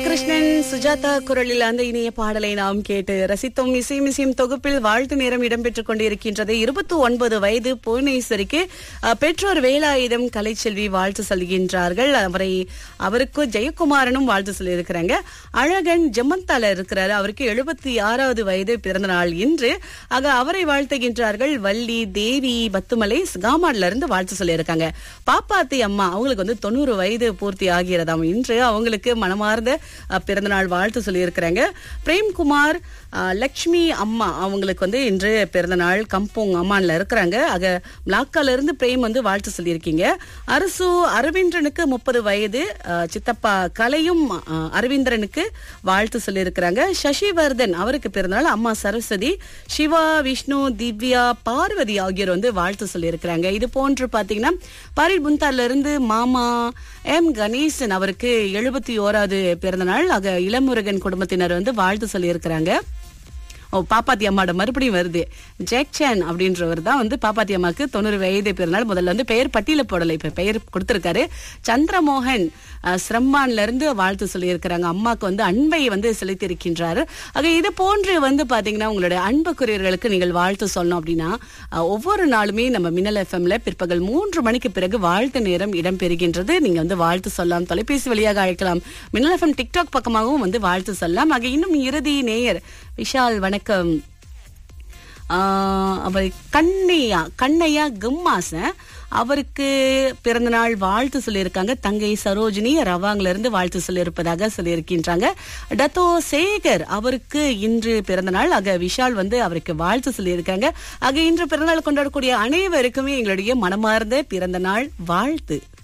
உன்னிகிருஷ்ணன் சுஜாதா குரலில் அந்த இனிய பாடலை நாம் கேட்டு ரசித்தோம் இசை மிசையும் தொகுப்பில் வாழ்த்து நேரம் இடம்பெற்றுக் கொண்டிருக்கின்றது இருபத்தி ஒன்பது வயது புவனேஸ்வரிக்கு அஹ், பெற்றோர் வேலாயுதம் கலைச்செல்வி வாழ்த்து சொல்கின்றார்கள் அவரை அவருக்கு ஜெயக்குமாரனும் வாழ்த்து சொல்லியிருக்கிறாங்க அழகன் ஜெமந்தால இருக்கிறாரு அவருக்கு எழுபத்தி ஆறாவது வயது பிறந்த நாள் இன்று ஆக அவரை வாழ்த்துகின்றார்கள் வள்ளி தேவி பத்துமலை காமாட்ல இருந்து வாழ்த்து சொல்லியிருக்காங்க பாப்பாத்தி அம்மா அவங்களுக்கு வந்து தொண்ணூறு வயது பூர்த்தி ஆகிறதாம் இன்று அவங்களுக்கு மனமார்ந்த அஹ், பிறந்தநாள் வாழ்த்து சொல்லியிருக்கிறாங்க பிரேம்குமார் அஹ், லக்ஷ்மி அம்மா அவங்களுக்கு வந்து இன்று பிறந்தநாள் கம்போங் அம்மான்ல இருக்கிறாங்க ஆக மிளாக்கால இருந்து பிரேம் வந்து வாழ்த்து சொல்லியிருக்கீங்க அரசு அரவிந்தனுக்கு முப்பது வயது அஹ், சித்தப்பா கலையும் அஹ், அரவிந்தரனுக்கு வாழ்த்து சொல்லியிருக்கிறாங்க சசிவர்தன் அவருக்கு பிறந்தநாள் அம்மா சரஸ்வதி சிவா விஷ்ணு திவ்யா பார்வதி ஆகியோர் வந்து வாழ்த்து சொல்லியிருக்கிறாங்க இது போன்று பாத்தீங்கன்னா பாரில் புந்தார்ல இருந்து மாமா எம் கணேசன் அவருக்கு எழுபத்தி ஓராவது பிறந்தநாள் ஆக இளமுருகன் குடும்பத்தினர் வந்து வாழ்த்து சொல்லியிருக்கிறாங்க ஓ பாப்பாத்தி அம்மாவோட மறுபடியும் வருது ஜேக்சன் அப்படின்றவர் தான் வந்து பாப்பாத்தி அம்மாக்கு தொண்ணூறு வயது பிறநாள் முதல்ல வந்து பெயர் பட்டியல போடலை இப்ப பெயர் கொடுத்திருக்காரு சந்திரமோகன் அஹ், சிரம்பான்ல இருந்து வாழ்த்து சொல்லியிருக்கிறாங்க அம்மாக்கு வந்து அன்பை வந்து செலுத்தியிருக்கின்றாரு ஆக இது போன்று வந்து பாத்தீங்கன்னா உங்களுடைய அன்புக்குரியவர்களுக்கு நீங்கள் வாழ்த்து சொல்லணும் அப்படின்னா அஹ், ஒவ்வொரு நாளுமே நம்ம மின்னல் எஃப்எம்ல பிற்பகல் மூன்று மணிக்கு பிறகு வாழ்த்து நேரம் இடம்பெறுகின்றது நீங்க வந்து வாழ்த்து சொல்லலாம் தொலைபேசி வழியாக அழைக்கலாம் மின்னல் எஃப்எம் டிக்டாக் பக்கமாகவும் வந்து வாழ்த்து சொல்லலாம் ஆக இன்னும் இறுதி நேயர் விஷால் வணக்கம் ஆஹ் அவர் கண்ணையா கண்ணையா கம்மாசன் அவருக்கு பிறந்தநாள் வாழ்த்து சொல்லியிருக்காங்க தங்கை சரோஜினி ரவாங்ல இருந்து வாழ்த்து சொல்லியிருப்பதாக சொல்லியிருக்கின்றாங்க டத்தோ சேகர் அவருக்கு இன்று பிறந்தநாள் ஆக விஷால் வந்து அவருக்கு வாழ்த்து சொல்லியிருக்காங்க ஆக இன்று பிறந்தநாள் கொண்டாடக்கூடிய அனைவருக்குமே எங்களுடைய மனமார்ந்த பிறந்தநாள் வாழ்த்து